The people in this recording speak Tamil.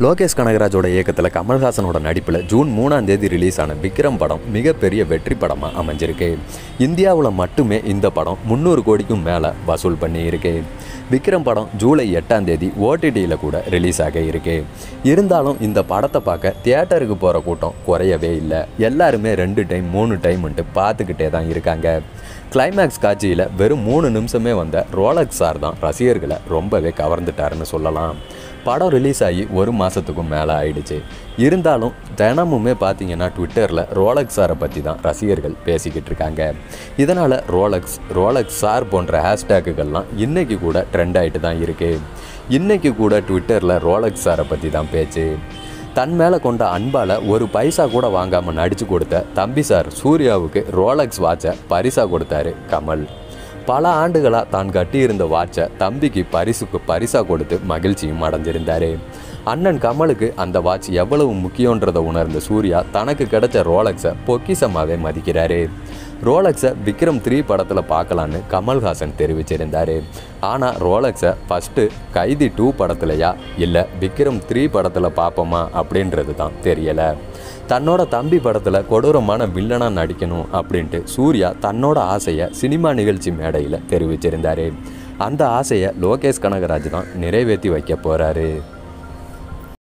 லோகேஷ் கனகராஜோட இயக்கத்தில் கமல்ஹாசனோட நடிப்பில் ஜூன் மூணாம் தேதி ரிலீஸ் ஆன விக்ரம் படம் மிகப்பெரிய வெற்றி படமாக அமைஞ்சிருக்கு இந்தியாவில் மட்டுமே இந்த படம் முந்நூறு கோடிக்கும் மேலே வசூல் பண்ணியிருக்கு விக்ரம் படம் ஜூலை எட்டாம் தேதி ஓடிடியில் கூட ரிலீஸ் ஆக இருக்கு இருந்தாலும் இந்த படத்தை பார்க்க தியேட்டருக்கு போகிற கூட்டம் குறையவே இல்லை எல்லாருமே ரெண்டு டைம் மூணு டைம்ன்ட்டு பார்த்துக்கிட்டே தான் இருக்காங்க கிளைமேக்ஸ் காட்சியில் வெறும் மூணு நிமிஷமே வந்த ரோலக்ஸ் சார் தான் ரசிகர்களை ரொம்பவே கவர்ந்துட்டாருன்னு சொல்லலாம் படம் ரிலீஸ் ஆகி ஒரு மாதத்துக்கும் மேலே ஆயிடுச்சு இருந்தாலும் தினமுமே பார்த்தீங்கன்னா ட்விட்டரில் ரோலக்ஸ் சாரை பற்றி தான் ரசிகர்கள் பேசிக்கிட்டு இருக்காங்க இதனால் ரோலக்ஸ் ரோலக்ஸ் சார் போன்ற ஹேஷ்டேக்குகள்லாம் இன்றைக்கி கூட ட்ரெண்ட் ஆகிட்டு தான் இருக்குது இன்றைக்கி கூட ட்விட்டரில் ரோலக்ஸ் சாரை பற்றி தான் பேச்சு தன் மேலே கொண்ட அன்பால் ஒரு பைசா கூட வாங்காமல் நடித்து கொடுத்த தம்பி சார் சூர்யாவுக்கு ரோலக்ஸ் வாட்சை பரிசா கொடுத்தாரு கமல் பல ஆண்டுகளாக தான் கட்டியிருந்த வாட்சை தம்பிக்கு பரிசுக்கு பரிசாக கொடுத்து மகிழ்ச்சியும் அடைஞ்சிருந்தாரு அண்ணன் கமலுக்கு அந்த வாட்ச் எவ்வளவு முக்கியன்றதை உணர்ந்த சூர்யா தனக்கு கிடைச்ச ரோலக்ஸை பொக்கிசமாகவே மதிக்கிறாரு ரோலக்ஸை விக்ரம் த்ரீ படத்தில் பார்க்கலான்னு கமல்ஹாசன் தெரிவிச்சிருந்தார் ஆனால் ரோலக்ஸை ஃபஸ்ட்டு கைதி டூ படத்துலையா இல்லை விக்ரம் த்ரீ படத்தில் பார்ப்போமா அப்படின்றது தான் தெரியலை தன்னோட தம்பி படத்தில் கொடூரமான வில்லனாக நடிக்கணும் அப்படின்ட்டு சூர்யா தன்னோட ஆசையை சினிமா நிகழ்ச்சி மேடையில் தெரிவிச்சிருந்தார் அந்த ஆசையை லோகேஷ் கனகராஜ் தான் நிறைவேற்றி வைக்க போகிறாரு